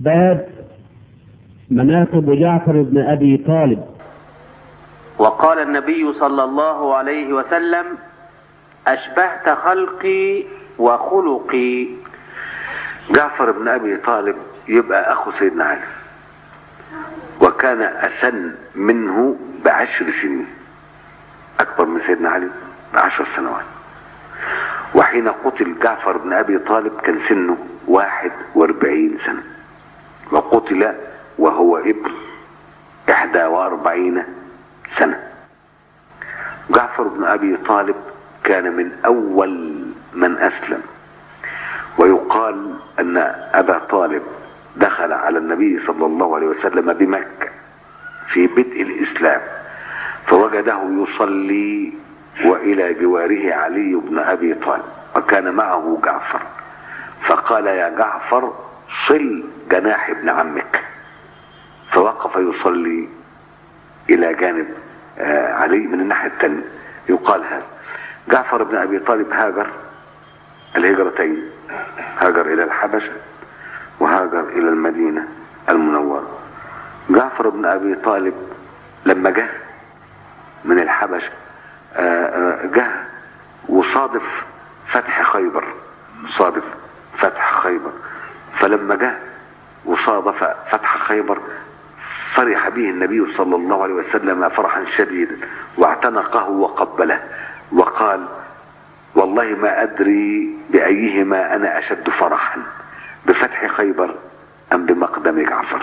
باب مناقب جعفر بن أبي طالب وقال النبي صلى الله عليه وسلم أشبهت خلقي وخلقي جعفر بن ابي طالب يبقى اخو سيدنا علي وكان اسن منه بعشر سنين اكبر من سيدنا علي بعشر سنوات وحين قتل جعفر بن ابي طالب كان سنه واحد واربعين سنة وقتل وهو ابن احدى واربعين سنة جعفر بن ابي طالب كان من اول من اسلم ويقال ان ابا طالب دخل على النبي صلى الله عليه وسلم بمكة في بدء الاسلام فوجده يصلي والى جواره علي بن ابي طالب وكان معه جعفر فقال يا جعفر صل جناح ابن عمك فوقف يصلي الى جانب آه، علي من الناحية الثانية يقال هذا جعفر بن ابي طالب هاجر الهجرتين هاجر الى الحبشة وهاجر الى المدينة المنورة جعفر بن ابي طالب لما جه من الحبشة آه، آه، جه وصادف فتح خيبر صادف فتح خيبر فلما جه وصادف فتح خيبر فرح به النبي صلى الله عليه وسلم فرحا شديدا واعتنقه وقبله وقال والله ما أدري بأيهما أنا أشد فرحا بفتح خيبر أم بمقدم جعفر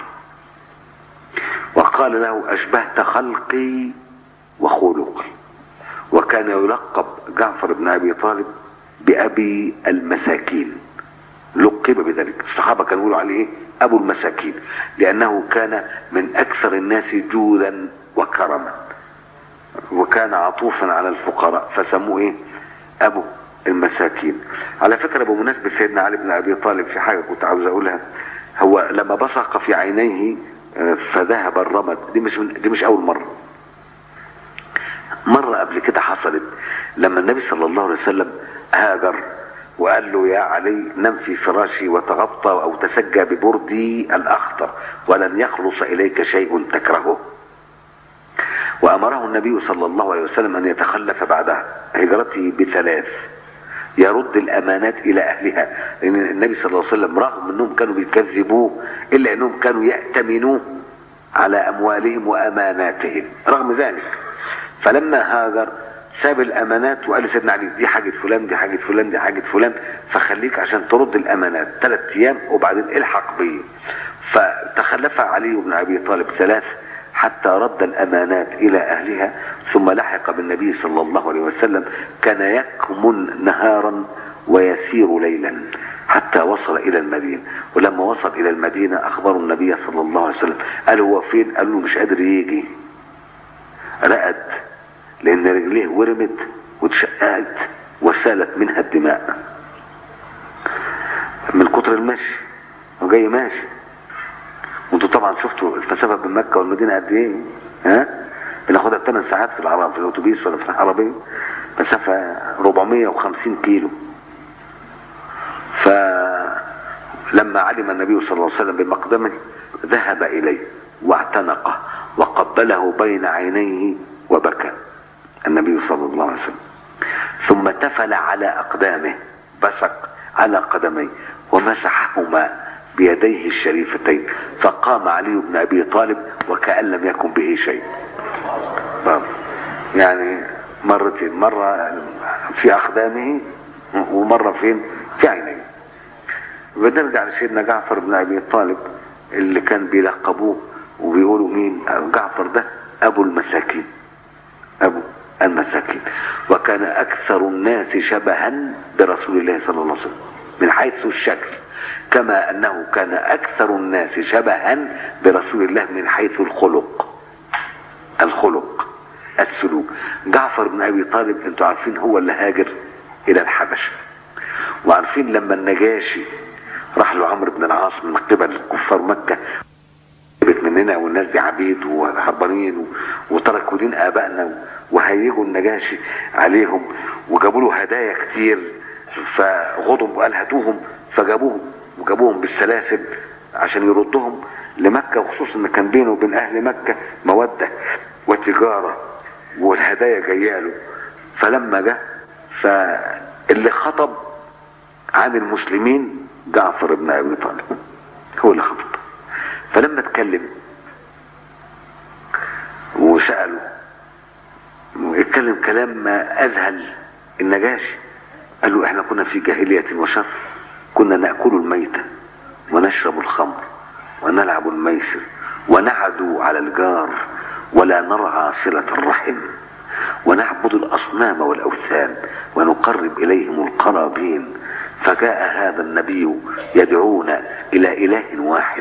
وقال له أشبهت خلقي وخلقي وكان يلقب جعفر بن أبي طالب بأبي المساكين لقب بذلك الصحابة كانوا يقولوا عليه أبو المساكين لأنه كان من أكثر الناس جودا وكرما وكان عطوفا على الفقراء فسموه إيه أبو المساكين على فكرة بمناسبة سيدنا علي بن أبي طالب في حاجة كنت عاوز أقولها هو لما بصق في عينيه آه، فذهب الرمد دي مش من دي مش أول مرة مرة قبل كده حصلت لما النبي صلى الله عليه وسلم هاجر وقال له يا علي نم في فراشي وتغطى أو تسجى ببردي الأخضر ولن يخلص إليك شيء تكرهه وأمره النبي صلى الله عليه وسلم أن يتخلف بعد هجرته بثلاث يرد الأمانات إلى أهلها لأن النبي صلى الله عليه وسلم رغم أنهم كانوا بيكذبوه إلا أنهم كانوا يأتمنوه على أموالهم وأماناتهم رغم ذلك فلما هاجر ساب الامانات وقال لسيدنا علي دي حاجه فلان دي حاجه فلان دي حاجه فلان فخليك عشان ترد الامانات ثلاث ايام وبعدين الحق بي فتخلف علي بن ابي طالب ثلاث حتى رد الامانات الى اهلها ثم لحق بالنبي صلى الله عليه وسلم كان يكمن نهارا ويسير ليلا حتى وصل الى المدينه ولما وصل الى المدينه اخبروا النبي صلى الله عليه وسلم قالوا هو فين قالوا له مش قادر يجي رقد لان رجليه ورمت واتشققت وسالت منها الدماء من كتر المشي وجاي ماشي وانتوا طبعا شفتوا المسافه بين مكه والمدينه قد ايه ها بناخدها 8 ساعات في العرب في الاتوبيس ولا في العربيه مسافه 450 كيلو فلما علم النبي صلى الله عليه وسلم بمقدمه ذهب اليه واعتنقه وقبله بين عينيه وبكى النبي صلى الله عليه وسلم ثم تفل على أقدامه بصق على قدميه ومسحهما بيديه الشريفتين فقام علي بن أبي طالب وكأن لم يكن به شيء يعني مرتين مرة في أقدامه ومرة فين في عينيه بنرجع لسيدنا جعفر بن أبي طالب اللي كان بيلقبوه وبيقولوا مين جعفر ده أبو المساكين أبو المساكين وكان أكثر الناس شبها برسول الله صلى الله عليه وسلم من حيث الشكل كما أنه كان أكثر الناس شبها برسول الله من حيث الخلق الخلق السلوك جعفر بن أبي طالب أنتوا عارفين هو اللي هاجر إلى الحبشة وعارفين لما النجاشي راح له عمرو بن العاص من قبل كفار مكة جبت مننا والناس دي عبيد وهربانين وتركوا دين ابائنا وهيجوا النجاشي عليهم وجابوا له هدايا كتير فغضب وقال هاتوهم فجابوهم وجابوهم بالسلاسل عشان يردهم لمكة وخصوصا ان كان بينه وبين اهل مكة مودة وتجارة والهدايا جايه له فلما جه فاللي خطب عن المسلمين جعفر بن ابي طالب هو اللي خطب فلما اتكلم وسأله اتكلم كلام ما اذهل النجاشي قال له احنا كنا في جاهلية وشر كنا نأكل الميتة ونشرب الخمر ونلعب الميسر ونعدو على الجار ولا نرعى صلة الرحم ونعبد الأصنام والأوثان ونقرب إليهم القرابين فجاء هذا النبي يدعونا إلى إله واحد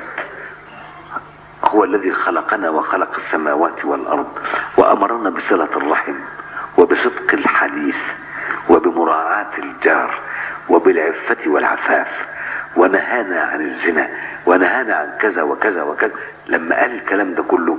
هو الذي خلقنا وخلق السماوات والأرض وأمرنا بصلة الرحم وبصدق الحديث وبمراعاة الجار وبالعفة والعفاف ونهانا عن الزنا ونهانا عن كذا وكذا وكذا لما قال الكلام ده كله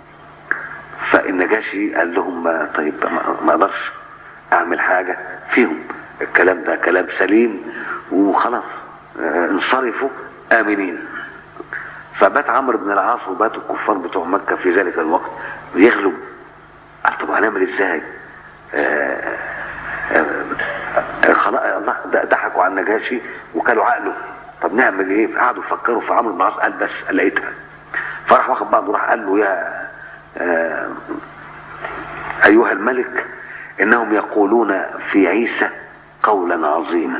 فالنجاشي قال لهم ما طيب ما- ما اقدرش اعمل حاجه فيهم الكلام ده كلام سليم وخلاص آه، انصرفوا امنين فبات عمرو بن العاص وبات الكفار بتوع مكه في ذلك الوقت يغلب قال طب هنعمل ازاي؟ آه، آه، آه، خلاص الله ده- ضحكوا على النجاشي وكلوا عقله طب نعمل ايه؟ فقعدوا يفكروا في عمرو بن العاص قال بس لقيتها فراح واخد بعضه راح قال له يا آه، ايها الملك انهم يقولون في عيسى قولا عظيما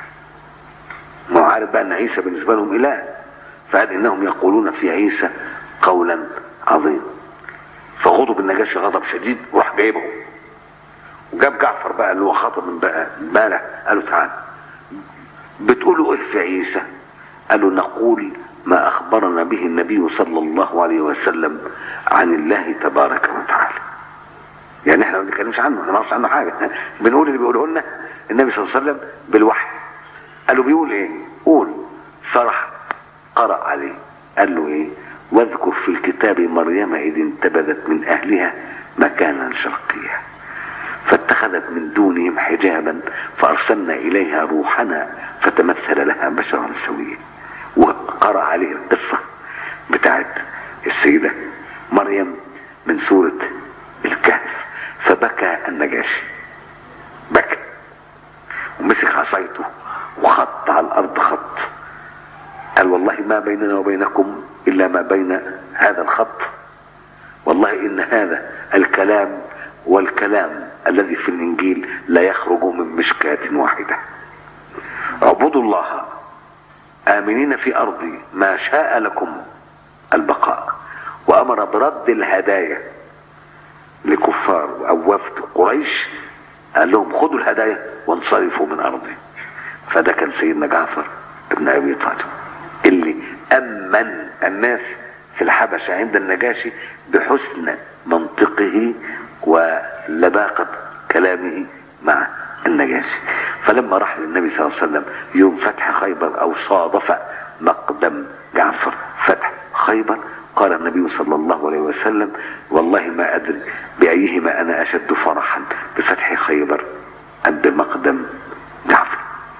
ما هو عارف بقى ان عيسى بالنسبه لهم اله فقال انهم يقولون في عيسى قولا عظيما فغضب النجاشي غضب شديد وراح جايبه وجاب جعفر بقى اللي هو خاطب من بقى امبارح قال له تعال بتقولوا ايه في عيسى قالوا نقول ما اخبرنا به النبي صلى الله عليه وسلم عن الله تبارك وتعالى يعني احنا ما بنتكلمش عنه احنا ما نعرفش عنه حاجه بنقول اللي بيقوله لنا النبي صلى الله عليه وسلم بالوحي قالوا بيقول ايه قول فرح قرأ عليه قال له ايه واذكر في الكتاب مريم اذ انتبذت من اهلها مكانا شرقيا فاتخذت من دونهم حجابا فارسلنا اليها روحنا فتمثل لها بشرا سويا وقرأ عليه القصة بتاعت السيدة مريم من سورة الكهف فبكى النجاشي بكى ومسك عصايته وخط على الارض خط قال والله ما بيننا وبينكم الا ما بين هذا الخط والله ان هذا الكلام والكلام الذي في الانجيل لا يخرج من مشكاة واحدة اعبدوا الله امنين في ارضي ما شاء لكم البقاء وامر برد الهدايا لكفار او وفد قريش قال لهم خدوا الهدايا وانصرفوا من ارضي فده كان سيدنا جعفر ابن ابي طالب اللي امن الناس في الحبشه عند النجاشي بحسن منطقه ولباقه كلامه مع النجاشي فلما راح للنبي صلى الله عليه وسلم يوم فتح خيبر او صادف مقدم جعفر فتح خيبر قال النبي صلى الله عليه وسلم والله ما ادري بايهما انا اشد فرحا بفتح خيبر ام بمقدم جعفر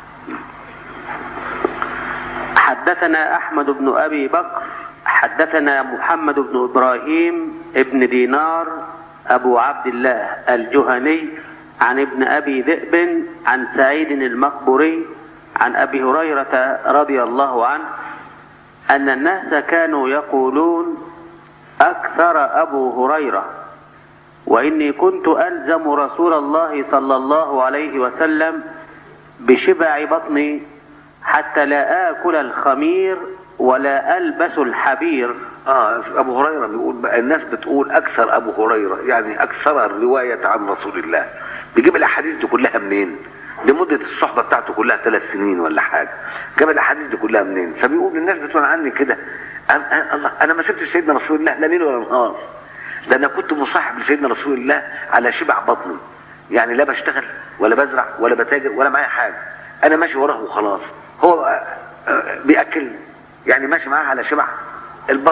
حدثنا أحمد بن أبي بكر حدثنا محمد بن إبراهيم ابن دينار أبو عبد الله الجهني عن ابن أبي ذئب عن سعيد المقبري عن أبي هريرة رضي الله عنه أن الناس كانوا يقولون أكثر أبو هريرة وإني كنت ألزم رسول الله صلى الله عليه وسلم بشبع بطني حتى لا آكل الخمير ولا ألبس الحبير اه ابو هريره بيقول بقى الناس بتقول اكثر ابو هريره يعني اكثر الروايه عن رسول الله بيجيب الاحاديث دي كلها منين لمده الصحبه بتاعته كلها ثلاث سنين ولا حاجه جاب الاحاديث دي كلها منين فبيقول الناس بتقول عني كده أنا, أنا, الله انا ما سبتش سيدنا رسول الله لا ليل ولا نهار ده انا كنت مصاحب لسيدنا رسول الله على شبع بطني يعني لا بشتغل ولا بزرع ولا بتاجر ولا معايا حاجه انا ماشي وراه وخلاص هو آه، آه، بياكلني يعني ماشي معاه على شبع البطن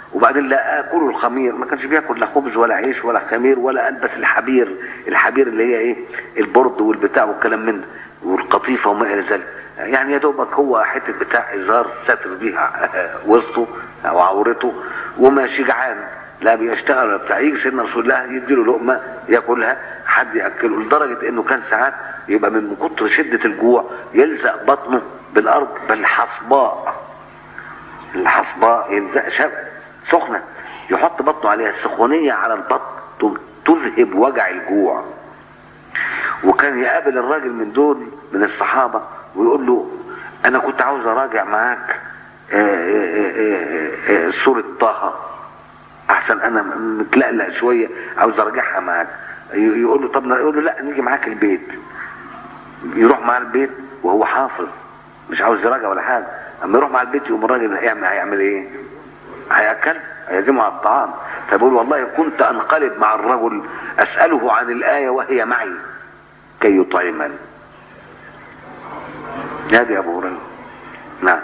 وبعدين لا اكلوا الخمير ما كانش بياكل لا خبز ولا عيش ولا خمير ولا البس الحبير الحبير اللي هي ايه البرد والبتاع والكلام من ده والقطيفه وما الى ذلك يعني يا دوبك هو حته بتاع ازار ساتر بيها وسطه او عورته وماشي جعان لا بيشتغل ولا بتاع يجي سيدنا رسول الله يديله لقمه ياكلها حد ياكله لدرجه انه كان ساعات يبقى من كتر شده الجوع يلزق بطنه بالارض بالحصباء الحصباء يلزق شب سخنه يحط بطنه عليها السخونيه على البطن تذهب وجع الجوع وكان يقابل الراجل من دول من الصحابه ويقول له انا كنت عاوز اراجع معاك آه، آه، آه، آه، سوره طه احسن انا متلقلق شويه عاوز ارجعها معاك ي- يقول له طب يقول له لا نيجي معاك البيت يروح معاه البيت وهو حافظ مش عاوز يراجع ولا حاجه اما يروح مع البيت يقوم الراجل هيعمل هيعمل ايه هياكل هيعزمه على الطعام فبيقول والله كنت انقلب مع الرجل اساله عن الايه وهي معي كي يطعمني نادي ابو هريره نعم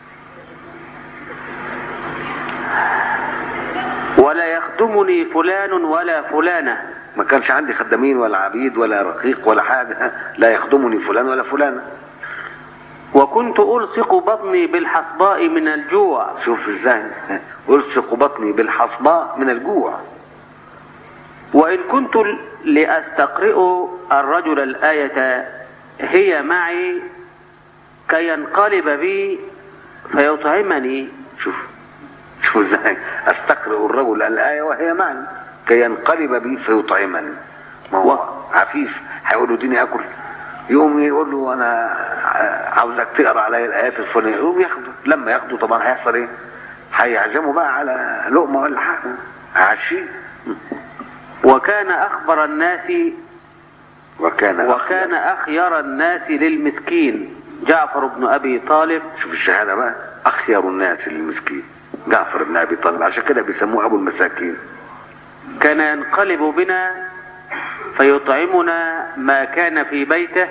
ولا يخدمني فلان ولا فلانة ما كانش عندي خدامين ولا عبيد ولا رقيق ولا حاجه لا يخدمني فلان ولا فلانه وكنت ألصق بطني بالحصباء من الجوع شوف ازاي الصق بطني بالحصباء من الجوع وإن كنت لأستقرئ الرجل الآية هي معي كي ينقلب بي فيطعمني شوف شوف ازاي استقرئ الرجل الايه وهي معي كي ينقلب بي فيطعمني ما هو و- عفيف هيقول له اديني اكل يقوم يقول له انا عاوزك تقرا عليا الايات الفلانيه يقوم ياخده لما ياخده طبعا هيحصل ايه؟ هيعزمه بقى على لقمه ولا حاجه هيعشيه وكان أخبر الناس وكان وكان أخير الناس للمسكين جعفر بن أبي طالب شوف الشهاده بقى اخير الناس للمسكين جعفر بن ابي طالب عشان كده بيسموه ابو المساكين كان ينقلب بنا فيطعمنا ما كان في بيته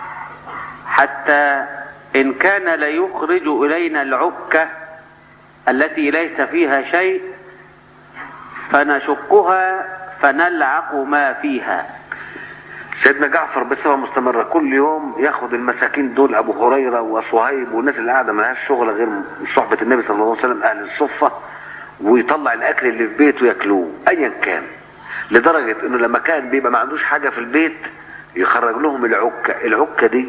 حتى إن كان ليخرج إلينا العكة التي ليس فيها شيء فنشقها فنلعق ما فيها سيدنا جعفر بصفه مستمره كل يوم ياخد المساكين دول ابو هريره وصهيب والناس اللي قاعده ملهاش شغل غير صحبه النبي صلى الله عليه وسلم اهل الصفه ويطلع الاكل اللي في بيته ياكلوه ايا كان لدرجه انه لما كان بيبقى ما عندوش حاجه في البيت يخرج لهم العكه العكه دي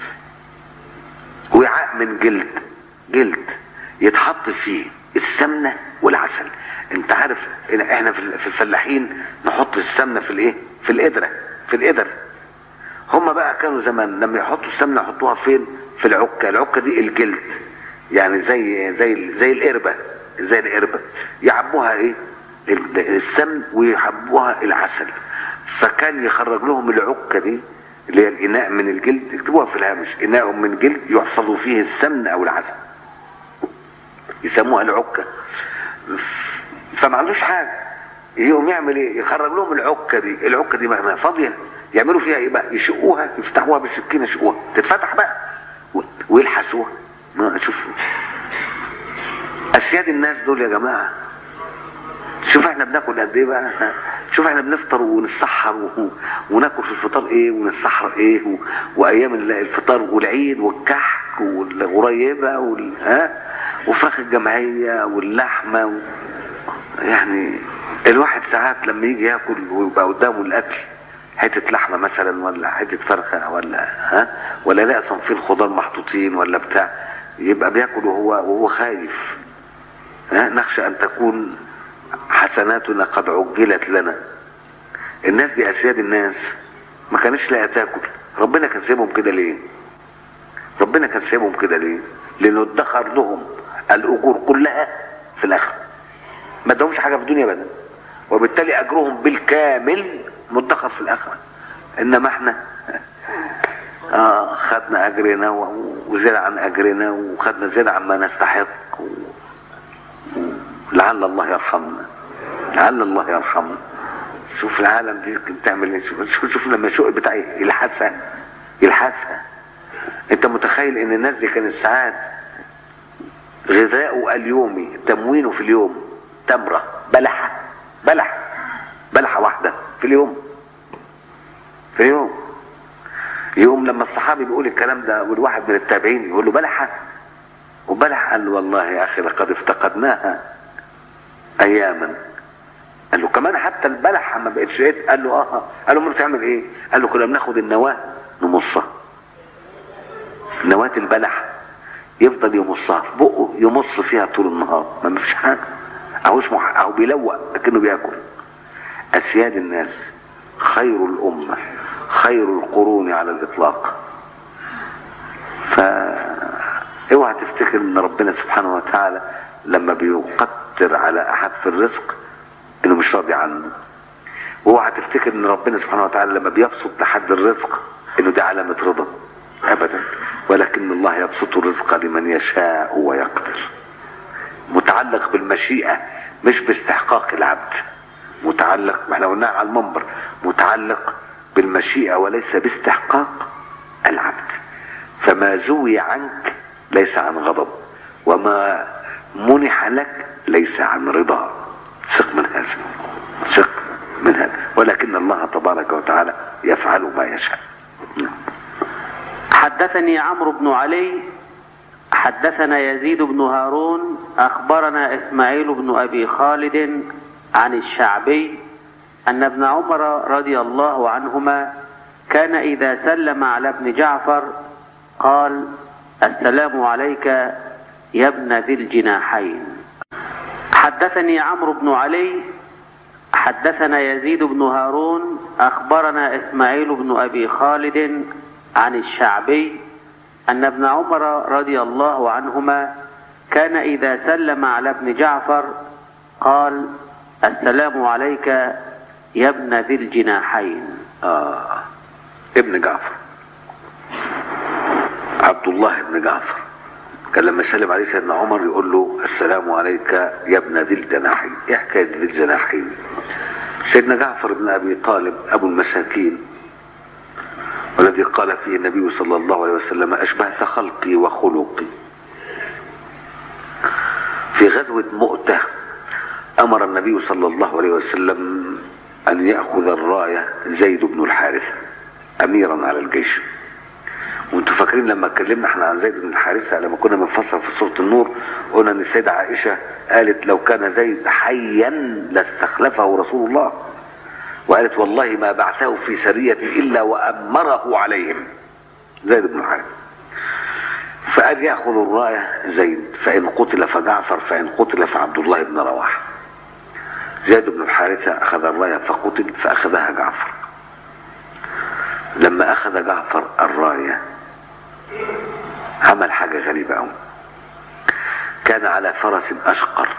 وعاء من جلد جلد يتحط فيه السمنه والعسل انت عارف إن احنا في في الفلاحين نحط السمنه في الايه في القدره في القدر هم بقى كانوا زمان لما يحطوا السمنه يحطوها فين في العكه العكه دي الجلد يعني زي زي زي القربه زي القربه يعبوها ايه ال- السمن ويحبوها العسل فكان يخرج لهم العكه دي اللي هي الاناء من الجلد يكتبوها في الهامش اناء من جلد يحفظ فيه السمن او العسل يسموها العكه فما عندوش حاجه يقوم يعمل ايه يخرج لهم العكه دي العكه دي بقى فاضيه يعملوا فيها ايه بقى يشقوها يفتحوها بالسكينه يشقوها تتفتح بقى و- ويلحسوها ما شوف اسياد الناس دول يا جماعه شوف احنا بناكل قد ايه بقى شوف احنا بنفطر ونتسحر و... وناكل في الفطار ايه ونتسحر ايه و... وايام ال- الفطار والعيد والكحك والغريبه وال... ها وفراخ الجمعيه واللحمه و... يعني الواحد ساعات لما يجي ياكل ويبقى قدامه الاكل حته لحمه مثلا ولا حته فرخه ولا ها ولا لا صنفين خضار محطوطين ولا بتاع يبقى بياكل وهو وهو خايف ها نخشى ان تكون حسناتنا قد عجلت لنا الناس دي اسياد الناس ما كانش لاقي تاكل ربنا كان سايبهم كده ليه ربنا كان سايبهم كده ليه لانه ادخر لهم الاجور كلها في الاخره ما ادهمش حاجه في الدنيا ابدا وبالتالي اجرهم بالكامل مدخر في الاخره انما احنا اه خدنا اجرنا و- وزيادة عن اجرنا وخدنا زيادة عما نستحق و... لعل الله يرحمنا لعل الله يرحمنا شوف العالم دي بتعمل ايه شوف, شوف, شوف لما الشوق بتاعي يلحسها يلحسها انت متخيل ان الناس دي كانت ساعات غذاؤه اليومي تموينه في اليوم تمرة بلحة بلحة بلحة واحدة في اليوم في اليوم يوم لما الصحابي بيقول الكلام ده والواحد من التابعين يقول له بلحة وبلح قال له والله يا أخي لقد افتقدناها أياما قال له كمان حتى البلح ما بقتش ايه قال له اه قال له امال بتعمل ايه قال له كنا بناخد النواه نمصها نواه البلح يفضل يمصها في بقه يمص فيها طول النهار ما فيش حاجه اهوش مح... اهو بيلوق لكنه بياكل اسياد الناس خير الامه خير القرون على الاطلاق ف اوعى تفتكر ان ربنا سبحانه وتعالى لما بيقدر على احد في الرزق انه مش راضي عنه واوعى تفتكر ان ربنا سبحانه وتعالى لما بيبسط لحد الرزق انه ده علامة رضا ابدا ولكن الله يبسط الرزق لمن يشاء ويقدر متعلق بالمشيئة مش باستحقاق العبد متعلق ما احنا قلناها على المنبر متعلق بالمشيئة وليس باستحقاق العبد فما زوي عنك ليس عن غضب وما منح لك ليس عن رضا ثق من هذا ثق من هذا ولكن الله تبارك وتعالى يفعل ما يشاء حدثني عمرو بن علي حدثنا يزيد بن هارون أخبرنا إسماعيل بن أبي خالد عن الشعبي أن ابن عمر رضي الله عنهما كان إذا سلم على ابن جعفر قال السلام عليك يا ابن ذي الجناحين حدثني عمرو بن علي حدثنا يزيد بن هارون أخبرنا إسماعيل بن أبي خالد عن الشعبي أن ابن عمر رضي الله عنهما كان إذا سلم على ابن جعفر قال السلام عليك يا ابن ذي الجناحين آه. ابن جعفر عبد الله بن جعفر كان لما يسلم عليه سيدنا عمر يقول له السلام عليك يا ابن ذي الجناحين ايه حكايه ذي الجناحين سيدنا جعفر بن ابي طالب ابو المساكين والذي قال فيه النبي صلى الله عليه وسلم اشبهت خلقي وخلقي في غزوه مؤته امر النبي صلى الله عليه وسلم ان ياخذ الرايه زيد بن الحارثه اميرا على الجيش وانتوا فاكرين لما اتكلمنا احنا عن زيد بن الحارثه لما كنا بنفسر في سوره النور قلنا ان السيده عائشه قالت لو كان زيد حيا لاستخلفه رسول الله وقالت والله ما بعثه في سريه الا وامره عليهم زيد بن الحارثه فقال ياخذ الرايه زيد فان قتل فجعفر فان قتل فعبد الله بن رواحه زيد بن الحارثه اخذ الرايه فقتل فاخذها جعفر لما اخذ جعفر الرايه عمل حاجة غريبة أوي كان على فرس أشقر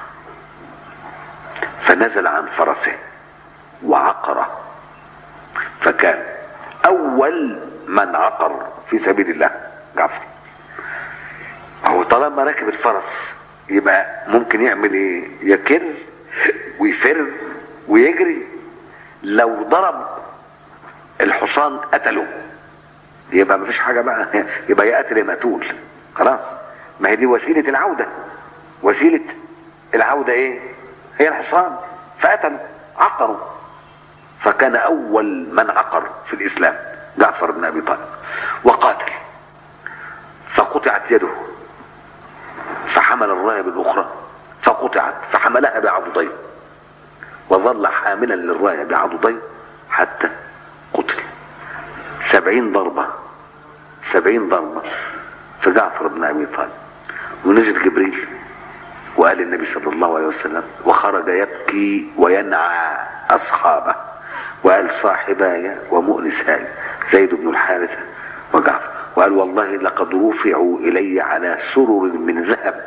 فنزل عن فرسه وعقره فكان أول من عقر في سبيل الله جعفر هو طالما راكب الفرس يبقى ممكن يعمل ايه يكر ويفر ويجري لو ضرب الحصان قتله يبقى مفيش حاجة بقى يبقى يا قتل يا مقتول خلاص ما هي دي وسيلة العودة وسيلة العودة ايه هي الحصان فقتل عقروا فكان اول من عقر في الاسلام جعفر بن ابي طالب وقاتل فقطعت يده فحمل الرايه بالاخرى فقطعت فحملها بعضدين وظل حاملا للرايه بعضدين حتى قتل سبعين ضربة سبعين ضربة في جعفر بن أبي طالب ونزل جبريل وقال النبي صلى الله عليه وسلم وخرج يبكي وينعى أصحابه وقال صاحباي ومؤنساي زيد بن الحارثة وجعفر وقال والله لقد رفعوا إلي على سرر من ذهب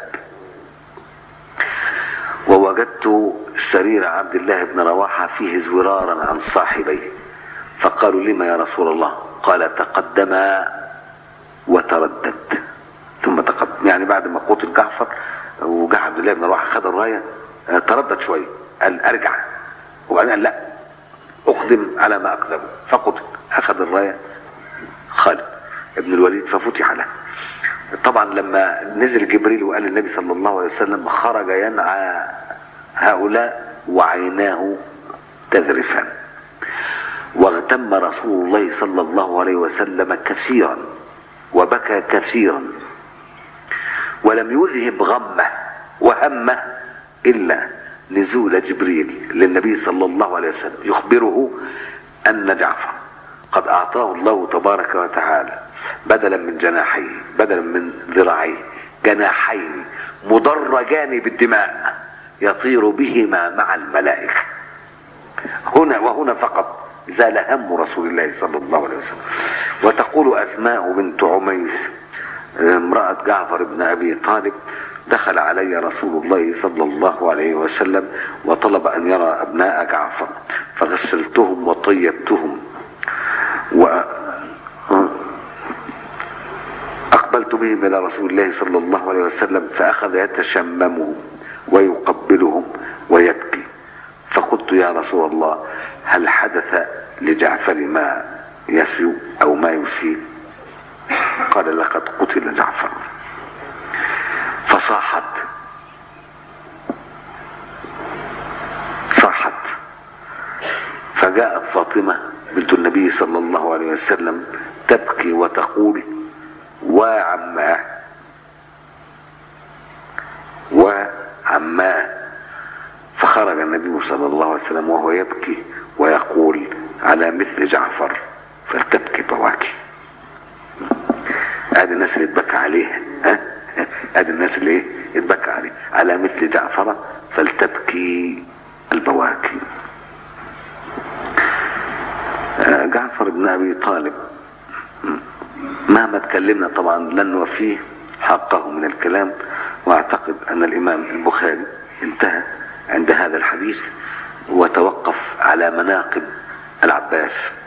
ووجدت سرير عبد الله بن رواحة فيه زرارا عن صاحبيه فقالوا لما يا رسول الله قال تقدم وتردد ثم تقدم يعني بعد ما قتل جعفر وجاء عبد الله بن رواحه خد الرايه تردد شويه قال ارجع وبعدين قال لا اقدم على ما اقدمه فقتل اخذ الرايه خالد ابن الوليد ففتح له طبعا لما نزل جبريل وقال للنبي صلى الله عليه وسلم خرج ينعى هؤلاء وعيناه تذرفان واغتم رسول الله صلى الله عليه وسلم كثيرا وبكى كثيرا ولم يذهب غمه وهمه الا نزول جبريل للنبي صلى الله عليه وسلم يخبره ان جعفر قد اعطاه الله تبارك وتعالى بدلا من جناحيه بدلا من ذراعيه جناحين مدرجان بالدماء يطير بهما مع الملائكه هنا وهنا فقط زال هم رسول الله صلى الله عليه وسلم وتقول اسماء بنت عميس امرأة جعفر بن أبي طالب دخل علي رسول الله صلى الله عليه وسلم وطلب أن يرى أبناء جعفر فغسلتهم وطيبتهم و أقبلت بهم إلى رسول الله صلى الله عليه وسلم فأخذ يتشممهم ويقبلهم ويبكي فقلت يا رسول الله هل حدث لجعفر ما يسيء أو ما يسيء قال لقد قتل جعفر فصاحت صاحت فجاءت فاطمة بنت النبي صلى الله عليه وسلم تبكي وتقول وعماه وعماه فخرج النبي صلى الله عليه وسلم وهو يبكي ويقول على مثل جعفر فلتبكي بواكي ادي الناس اللي اتبكى عليها ها ادي الناس اللي ايه اتبكى عليها على مثل جعفر فلتبكي البواكي آه، جعفر بن ابي طالب مهما تكلمنا طبعا لن نوفيه حقه من الكلام واعتقد ان الامام البخاري انتهى عند هذا الحديث وتوقف على مناقب العباس